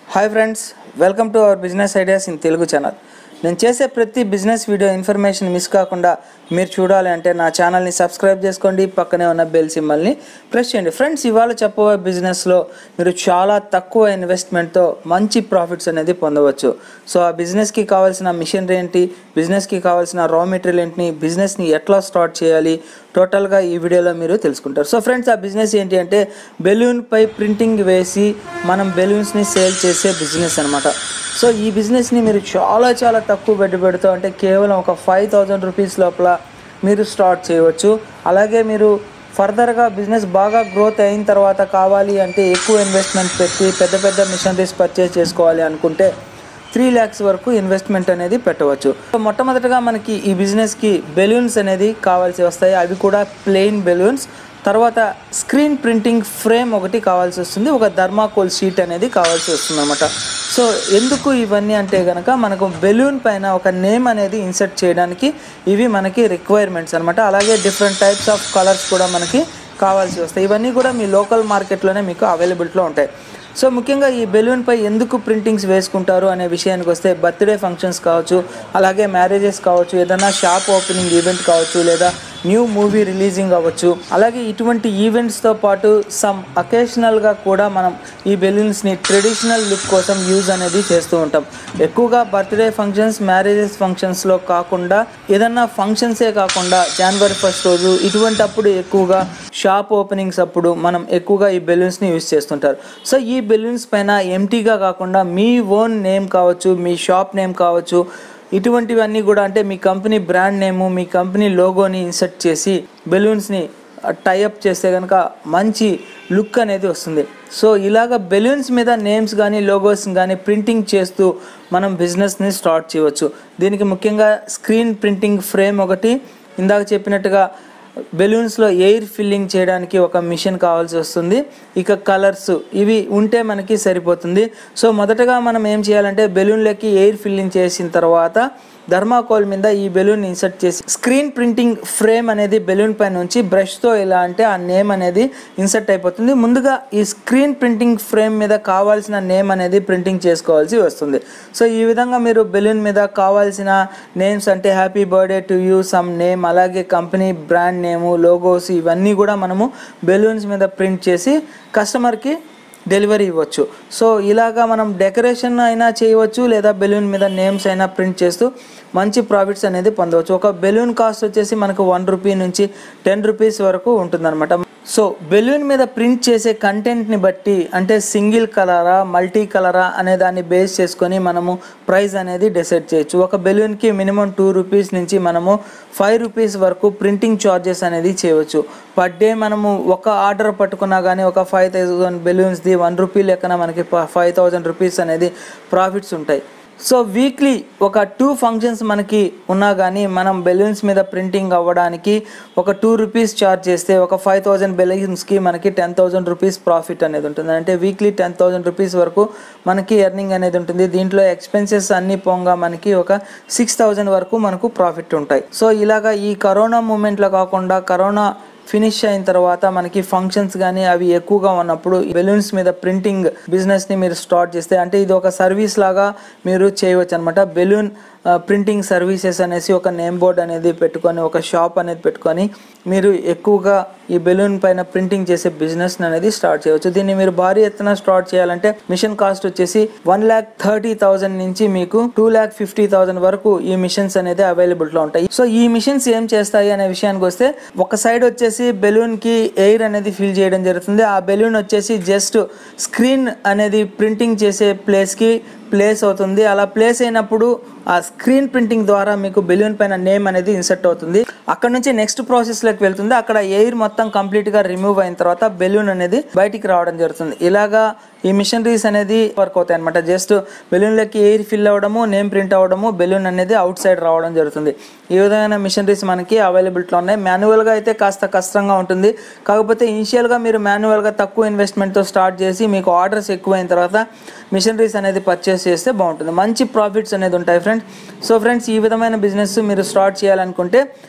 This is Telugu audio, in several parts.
hi friends welcome to our business ideas in Telugu channel నేను చేసే ప్రతి బిజినెస్ వీడియో ఇన్ఫర్మేషన్ మిస్ కాకుండా మీరు చూడాలి అంటే నా ఛానల్ని సబ్స్క్రైబ్ చేసుకోండి పక్కనే ఉన్న బెల్ సింబల్ని ప్రెస్ చేయండి ఫ్రెండ్స్ ఇవాళ చెప్పబోయే బిజినెస్లో మీరు చాలా తక్కువ ఇన్వెస్ట్మెంట్తో మంచి ప్రాఫిట్స్ అనేది పొందవచ్చు సో ఆ బిజినెస్కి కావాల్సిన మిషనరీ ఏంటి బిజినెస్కి కావాల్సిన రా మెటీరియల్ ఏంటి బిజినెస్ని ఎట్లా స్టార్ట్ చేయాలి టోటల్గా ఈ వీడియోలో మీరు తెలుసుకుంటారు సో ఫ్రెండ్స్ ఆ బిజినెస్ ఏంటి అంటే బెలూన్ పై ప్రింటింగ్ వేసి మనం బెలూన్స్ని సేల్ చేసే బిజినెస్ అనమాట సో ఈ బిజినెస్ని మీరు చాలా చాలా తక్కువ పెట్టుబడితో అంటే కేవలం ఒక ఫైవ్ థౌజండ్ రూపీస్ లోపల మీరు స్టార్ట్ చేయవచ్చు అలాగే మీరు ఫర్దర్గా బిజినెస్ బాగా గ్రోత్ అయిన తర్వాత కావాలి అంటే ఎక్కువ ఇన్వెస్ట్మెంట్ పెట్టి పెద్ద పెద్ద మిషనరీస్ పర్చేస్ చేసుకోవాలి అనుకుంటే త్రీ ల్యాక్స్ వరకు ఇన్వెస్ట్మెంట్ అనేది పెట్టవచ్చు సో మొట్టమొదటగా మనకి ఈ బిజినెస్కి బెలూన్స్ అనేది కావాల్సి వస్తాయి అవి కూడా ప్లెయిన్ బెలూన్స్ తర్వాత స్క్రీన్ ప్రింటింగ్ ఫ్రేమ్ ఒకటి కావాల్సి వస్తుంది ఒక ధర్మాకోల్ షీట్ అనేది కావాల్సి వస్తుంది అనమాట సో ఎందుకు ఇవన్నీ అంటే కనుక మనకు బెలూన్ పైన ఒక నేమ్ అనేది ఇన్సర్ట్ చేయడానికి ఇవి మనకి రిక్వైర్మెంట్స్ అనమాట అలాగే డిఫరెంట్ టైప్స్ ఆఫ్ కలర్స్ కూడా మనకి కావాల్సి వస్తాయి ఇవన్నీ కూడా మీ లోకల్ మార్కెట్లోనే మీకు అవైలబిలిటీలో ఉంటాయి సో ముఖ్యంగా ఈ బెలూన్ పై ఎందుకు ప్రింటింగ్స్ వేసుకుంటారు అనే విషయానికి వస్తే బర్త్డే ఫంక్షన్స్ కావచ్చు అలాగే మ్యారేజెస్ కావచ్చు ఏదైనా షాప్ ఓపెనింగ్ ఈవెంట్ కావచ్చు లేదా న్యూ మూవీ రిలీజింగ్ అవ్వచ్చు అలాగే ఇటువంటి ఈవెంట్స్తో పాటు సమ్ అకేషనల్గా కూడా మనం ఈ బెలూన్స్ని ట్రెడిషనల్ లుక్ కోసం యూజ్ అనేది చేస్తూ ఉంటాం ఎక్కువగా బర్త్డే ఫంక్షన్స్ మ్యారేజెస్ ఫంక్షన్స్లో కాకుండా ఏదన్నా ఫంక్షన్సే కాకుండా జనవరి ఫస్ట్ రోజు ఇటువంటి అప్పుడు ఎక్కువగా షాప్ ఓపెనింగ్స్ అప్పుడు మనం ఎక్కువగా ఈ బెలూన్స్ని యూజ్ చేస్తుంటారు సో ఈ బెలూన్స్ పైన ఎంటీగా కాకుండా మీ ఓన్ నేమ్ కావచ్చు మీ షాప్ నేమ్ కావచ్చు ఇటువంటివన్నీ కూడా అంటే మీ కంపెనీ బ్రాండ్ నేము మీ కంపెనీ లోగోని ఇన్సర్ట్ చేసి బెలూన్స్ని టైఅప్ చేస్తే కనుక మంచి లుక్ అనేది వస్తుంది సో ఇలాగ బెలూన్స్ మీద నేమ్స్ కానీ లోగోస్ కానీ ప్రింటింగ్ చేస్తూ మనం బిజినెస్ని స్టార్ట్ చేయవచ్చు దీనికి ముఖ్యంగా స్క్రీన్ ప్రింటింగ్ ఫ్రేమ్ ఒకటి ఇందాక చెప్పినట్టుగా బెలూన్స్లో ఎయిర్ ఫిల్లింగ్ చేయడానికి ఒక మిషన్ కావాల్సి వస్తుంది ఇక కలర్స్ ఇవి ఉంటే మనకి సరిపోతుంది సో మొదటగా మనం ఏం చేయాలంటే బెలూన్లకి ఎయిర్ ఫిల్లింగ్ చేసిన తర్వాత ధర్మాకోల్ మీద ఈ బెలూన్ ఇన్సర్ట్ చేసి స్క్రీన్ ప్రింటింగ్ ఫ్రేమ్ అనేది బెలూన్ పైన ఉంచి బ్రష్తో ఇలా అంటే ఆ నేమ్ అనేది ఇన్సర్ట్ అయిపోతుంది ముందుగా ఈ స్క్రీన్ ప్రింటింగ్ ఫ్రేమ్ మీద కావాల్సిన నేమ్ అనేది ప్రింటింగ్ చేసుకోవాల్సి వస్తుంది సో ఈ విధంగా మీరు బెలూన్ మీద కావాల్సిన నేమ్స్ అంటే happy birthday to you some name అలాగే కంపెనీ బ్రాండ్ నేము లోగోస్ ఇవన్నీ కూడా మనము బెలూన్స్ మీద ప్రింట్ చేసి కస్టమర్కి డెలివరీ ఇవ్వచ్చు సో ఇలాగా మనం డెకరేషన్ అయినా చేయవచ్చు లేదా బెలూన్ మీద నేమ్స్ అయినా ప్రింట్ చేస్తూ మంచి ప్రాఫిట్స్ అనేది పొందవచ్చు ఒక బెలూన్ కాస్ట్ వచ్చేసి మనకు వన్ రూపీ నుంచి టెన్ రూపీస్ వరకు ఉంటుందన్నమాట సో బెలూన్ మీద ప్రింట్ చేసే కంటెంట్ని బట్టి అంటే సింగిల్ కలరా మల్టీ కలరా అనే దాన్ని బేస్ చేసుకొని మనము ప్రైస్ అనేది డిసైడ్ చేయొచ్చు ఒక బెలూన్కి మినిమం టూ రూపీస్ నుంచి మనము ఫైవ్ రూపీస్ వరకు ప్రింటింగ్ చార్జెస్ అనేది చేయవచ్చు పర్ డే మనము ఒక ఆర్డర్ పట్టుకున్నా కానీ ఒక ఫైవ్ థౌజండ్ బెలూన్స్ది వన్ రూపీ లెక్కన మనకి ఫైవ్ థౌజండ్ రూపీస్ అనేది ప్రాఫిట్స్ ఉంటాయి సో వీక్లీ ఒక టూ ఫంక్షన్స్ మనకి ఉన్నా కానీ మనం బెలూన్స్ మీద ప్రింటింగ్ అవ్వడానికి ఒక టూ రూపీస్ ఛార్జ్ చేస్తే ఒక ఫైవ్ థౌజండ్ బెలూన్స్కి మనకి టెన్ థౌజండ్ రూపీస్ ప్రాఫిట్ అనేది ఉంటుంది అంటే వీక్లీ టెన్ థౌజండ్ రూపీస్ వరకు మనకి ఎర్నింగ్ అనేది ఉంటుంది దీంట్లో ఎక్స్పెన్సెస్ అన్ని పోగా మనకి ఒక సిక్స్ థౌజండ్ వరకు మనకు ప్రాఫిట్ ఉంటాయి సో ఇలాగా ఈ కరోనా మూమెంట్లో కాకుండా కరోనా ఫినిష్ అయిన తర్వాత మనకి ఫంక్షన్స్ కానీ అవి ఎక్కువగా ఉన్నప్పుడు బెలూన్స్ మీద ప్రింటింగ్ బిజినెస్ని మీరు స్టార్ట్ చేస్తే అంటే ఇది ఒక సర్వీస్ లాగా మీరు చేయవచ్చు అనమాట బెలూన్ ప్రింటింగ్ సర్వీసెస్ అనేసి ఒక నేమ్ బోర్డ్ అనేది పెట్టుకొని ఒక షాప్ అనేది పెట్టుకొని మీరు ఎక్కువగా ఈ బెలూన్ పైన ప్రింటింగ్ చేసే బిజినెస్ అనేది స్టార్ట్ చేయవచ్చు దీన్ని మీరు భారీ ఎత్తున స్టార్ట్ చేయాలంటే మిషన్ కాస్ట్ వచ్చేసి వన్ ల్యాక్ థర్టీ థౌసండ్ నుంచి మీకు టూ ల్యాక్ ఫిఫ్టీ థౌసండ్ వరకు ఈ మిషన్స్ అనేది అవైలబిలిటీలో ఉంటాయి సో ఈ మిషన్స్ ఏం చేస్తాయి అనే విషయానికి వస్తే ఒక సైడ్ వచ్చేసి బెలూన్ కి ఎయిర్ అనేది ఫిల్ చేయడం జరుగుతుంది ఆ బెలూన్ వచ్చేసి జస్ట్ స్క్రీన్ అనేది ప్రింటింగ్ చేసే ప్లేస్కి ప్లేస్ అవుతుంది అలా ప్లేస్ అయినప్పుడు ఆ స్క్రీన్ ప్రింటింగ్ ద్వారా మీకు బెలూన్ పైన నేమ్ అనేది ఇన్సర్ట్ అవుతుంది అక్కడ నుంచి నెక్స్ట్ ప్రాసెస్లోకి వెళ్తుంది అక్కడ ఎయిర్ మొత్తం కంప్లీట్గా రిమూవ్ అయిన తర్వాత బెలూన్ అనేది బయటికి రావడం జరుగుతుంది ఇలాగా ఈ మిషనరీస్ అనేది వర్క్ అవుతాయి అనమాట జస్ట్ బెలూన్లకి ఎయిర్ ఫిల్ అవ్వడము నేమ్ ప్రింట్ అవ్వడము బెలూన్ అనేది అవుట్ సైడ్ రావడం జరుగుతుంది ఈ విధమైన మిషనరీస్ మనకి అవైలబిలిటీలో ఉన్నాయి మాన్యువల్గా అయితే కాస్త కష్టంగా ఉంటుంది కాకపోతే ఇనిషియల్గా మీరు మాన్యువల్గా తక్కువ ఇన్వెస్ట్మెంట్తో స్టార్ట్ చేసి మీకు ఆర్డర్స్ ఎక్కువైన తర్వాత మిషనరీస్ అనేది పర్చేస్ చేస్తే బాగుంటుంది మంచి ప్రాఫిట్స్ అనేది ఉంటాయి ఫ్రెండ్స్ సో ఫ్రెండ్స్ ఈ విధమైన బిజినెస్ మీరు స్టార్ట్ చేయాలనుకుంటే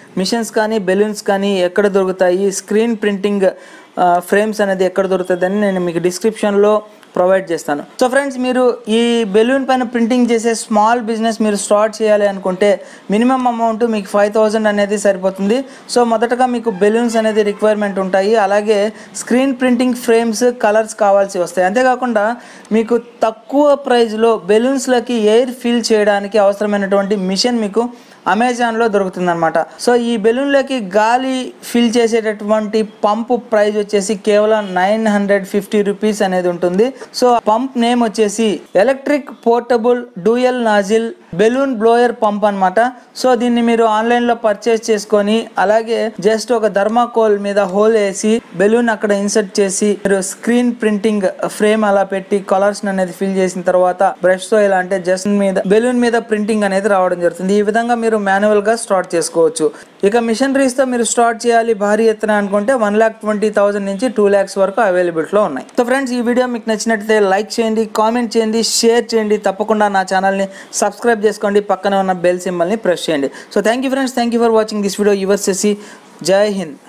మిషన్స్ కానీ బెలూన్స్ కానీ ఎక్కడ దొరుకుతాయి స్క్రీన్ ప్రింటింగ్ ఫ్రేమ్స్ అనేది ఎక్కడ దొరుకుతుందని నేను మీకు డిస్క్రిప్షన్లో ప్రొవైడ్ చేస్తాను సో ఫ్రెండ్స్ మీరు ఈ బెలూన్ పైన ప్రింటింగ్ చేసే స్మాల్ బిజినెస్ మీరు స్టార్ట్ చేయాలి అనుకుంటే మినిమం అమౌంట్ మీకు ఫైవ్ థౌజండ్ అనేది సరిపోతుంది సో మొదటగా మీకు బెలూన్స్ అనేది రిక్వైర్మెంట్ ఉంటాయి అలాగే స్క్రీన్ ప్రింటింగ్ ఫ్రేమ్స్ కలర్స్ కావాల్సి వస్తాయి అంతేకాకుండా మీకు తక్కువ ప్రైస్లో బెలూన్స్లకి ఎయిర్ ఫిల్ చేయడానికి అవసరమైనటువంటి మిషన్ మీకు అమెజాన్లో దొరుకుతుందన్నమాట సో ఈ బెలూన్లకి గాలి ఫిల్ చేసేటటువంటి పంపు ప్రైస్ వచ్చేసి కేవలం నైన్ హండ్రెడ్ ఫిఫ్టీ రూపీస్ అనేది ఉంటుంది సో పంప్ నేమ్ వచ్చేసి electric portable dual nozzle balloon blower pump అన్నమాట సో దీన్ని మీరు ఆన్లైన్లో పర్చేస్ చేసుకొని అలాగే జస్ట్ ఒక ధర్మాకోల్ మీద హోల్ వేసి బెలూన్ అక్కడ ఇన్సర్ట్ చేసి మీరు స్క్రీన్ ప్రింటింగ్ ఫ్రేమ్ అలా పెట్టి కలర్స్ అనేది ఫిల్ చేసిన తర్వాత బ్రష్ తో ఇలా అంటే జస్ట్ మీద బెలూన్ మీద ప్రింటింగ్ అనేది రావడం జరుగుతుంది ఈ విధంగా మీరు మాన్యువల్ గా స్టార్ట్ చేసుకోవచ్చు ఇక మిషనరీస్ తో మీరు స్టార్ట్ చేయాలి భారీ ఎత్తున అనుకుంటే వన్ ల్యాక్ ట్వంటీ థౌసండ్ నుంచి టూ ల్యాక్స్ వరకు అవైలబిలిటీ లో ఉన్నాయి సో ఫ్రెండ్స్ ఈ వీడియో మీకు నచ్చినట్లయితే లైక్ చేయండి కామెంట్ చేయండి షేర్ చేయండి తప్పకుండా నా ఛానల్ని సబ్స్క్రైబ్ చేసుకోండి పక్కనే ఉన్న బెల్ సింబల్ని ప్రెస్ చేయండి so thank you friends thank you for watching this video your సెసి జై హింద్